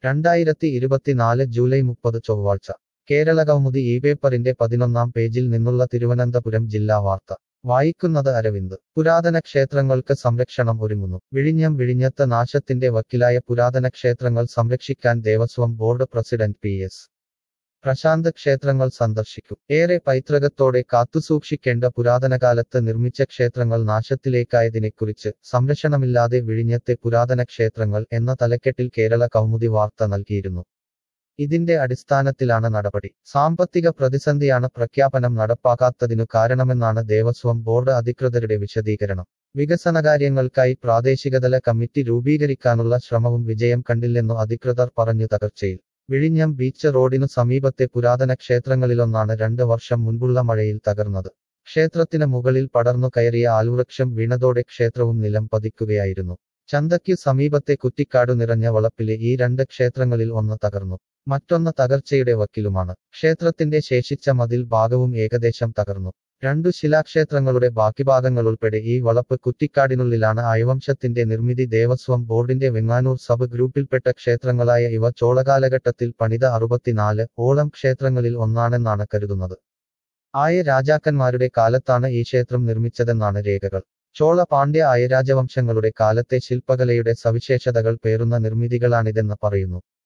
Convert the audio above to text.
രണ്ടായിരത്തി ഇരുപത്തിനാല് ജൂലൈ മുപ്പത് ചൊവ്വാഴ്ച കേരളകൗമുദി ഈ പേപ്പറിന്റെ പതിനൊന്നാം പേജിൽ നിന്നുള്ള തിരുവനന്തപുരം ജില്ലാ വാർത്ത വായിക്കുന്നത് അരവിന്ദ് പുരാതന ക്ഷേത്രങ്ങൾക്ക് സംരക്ഷണം ഒരുങ്ങുന്നു വിഴിഞ്ഞം വിഴിഞ്ഞത്ത് നാശത്തിന്റെ വക്കിലായ പുരാതന ക്ഷേത്രങ്ങൾ സംരക്ഷിക്കാൻ Devaswom board president P S Prasanth ക്ഷേത്രങ്ങൾ സന്ദർശിക്കും ഏറെ പൈതൃകത്തോടെ കാത്തുസൂക്ഷിക്കേണ്ട പുരാതനകാലത്ത് നിർമ്മിച്ച ക്ഷേത്രങ്ങൾ നാശത്തിലേക്കായതിനെക്കുറിച്ച് സംരക്ഷണമില്ലാതെ വിഴിഞ്ഞത്തെ പുരാതന ക്ഷേത്രങ്ങൾ എന്ന തലക്കെട്ടിൽ കേരള കൗമുദി വാർത്ത നൽകിയിരുന്നു ഇതിന്റെ അടിസ്ഥാനത്തിലാണ് നടപടി സാമ്പത്തിക പ്രതിസന്ധിയാണ് പ്രഖ്യാപനം നടപ്പാക്കാത്തതിനു കാരണമെന്നാണ് ദേവസ്വം ബോർഡ് അധികൃതരുടെ വിശദീകരണം വികസനകാര്യങ്ങൾക്കായി പ്രാദേശികതല കമ്മിറ്റി രൂപീകരിക്കാനുള്ള ശ്രമവും വിജയം കണ്ടില്ലെന്നു അധികൃതർ പറഞ്ഞു തകർച്ചയിൽ വിഴിഞ്ഞം ബീച്ച് റോഡിനു സമീപത്തെ പുരാതന ക്ഷേത്രങ്ങളിലൊന്നാണ് രണ്ട് വർഷം മുൻപുള്ള മഴയിൽ തകർന്നത് ക്ഷേത്രത്തിന് മുകളിൽ പടർന്നു കയറിയ ആൽവൃക്ഷം വീണതോടെ ക്ഷേത്രവും നിലം പതിക്കുകയായിരുന്നു ചന്തയ്ക്കു സമീപത്തെ കുറ്റിക്കാടു നിറഞ്ഞ വളപ്പിലെ ഈ രണ്ട് ക്ഷേത്രങ്ങളിൽ ഒന്ന് തകർന്നു മറ്റൊന്ന് തകർച്ചയുടെ വക്കിലുമാണ് ക്ഷേത്രത്തിന്റെ ശേഷിച്ച മതിൽ ഭാഗവും ഏകദേശം തകർന്നു രണ്ടു ശിലാക്ഷേത്രങ്ങളുടെ ബാക്കി ഭാഗങ്ങളുൾപ്പെടെ ഈ വളപ്പ് കുറ്റിക്കാടിനുള്ളിലാണ് ആയവംശത്തിന്റെ നിർമ്മിതി ദേവസ്വം ബോർഡിന്റെ വെങ്ങാനൂർ സബ് ഗ്രൂപ്പിൽപ്പെട്ട ക്ഷേത്രങ്ങളായ ഇവ ചോളകാലഘട്ടത്തിൽ പണിത അറുപത്തിനാല് ഓളം ക്ഷേത്രങ്ങളിൽ ഒന്നാണെന്നാണ് കരുതുന്നത് ആയ രാജാക്കന്മാരുടെ കാലത്താണ് ഈ ക്ഷേത്രം നിർമ്മിച്ചതെന്നാണ് രേഖകൾ ചോള പാണ്ഡ്യ ആയ രാജവംശങ്ങളുടെ കാലത്തെ ശില്പകലയുടെ സവിശേഷതകൾ പേറുന്ന നിർമ്മിതികളാണിതെന്ന് പറയുന്നു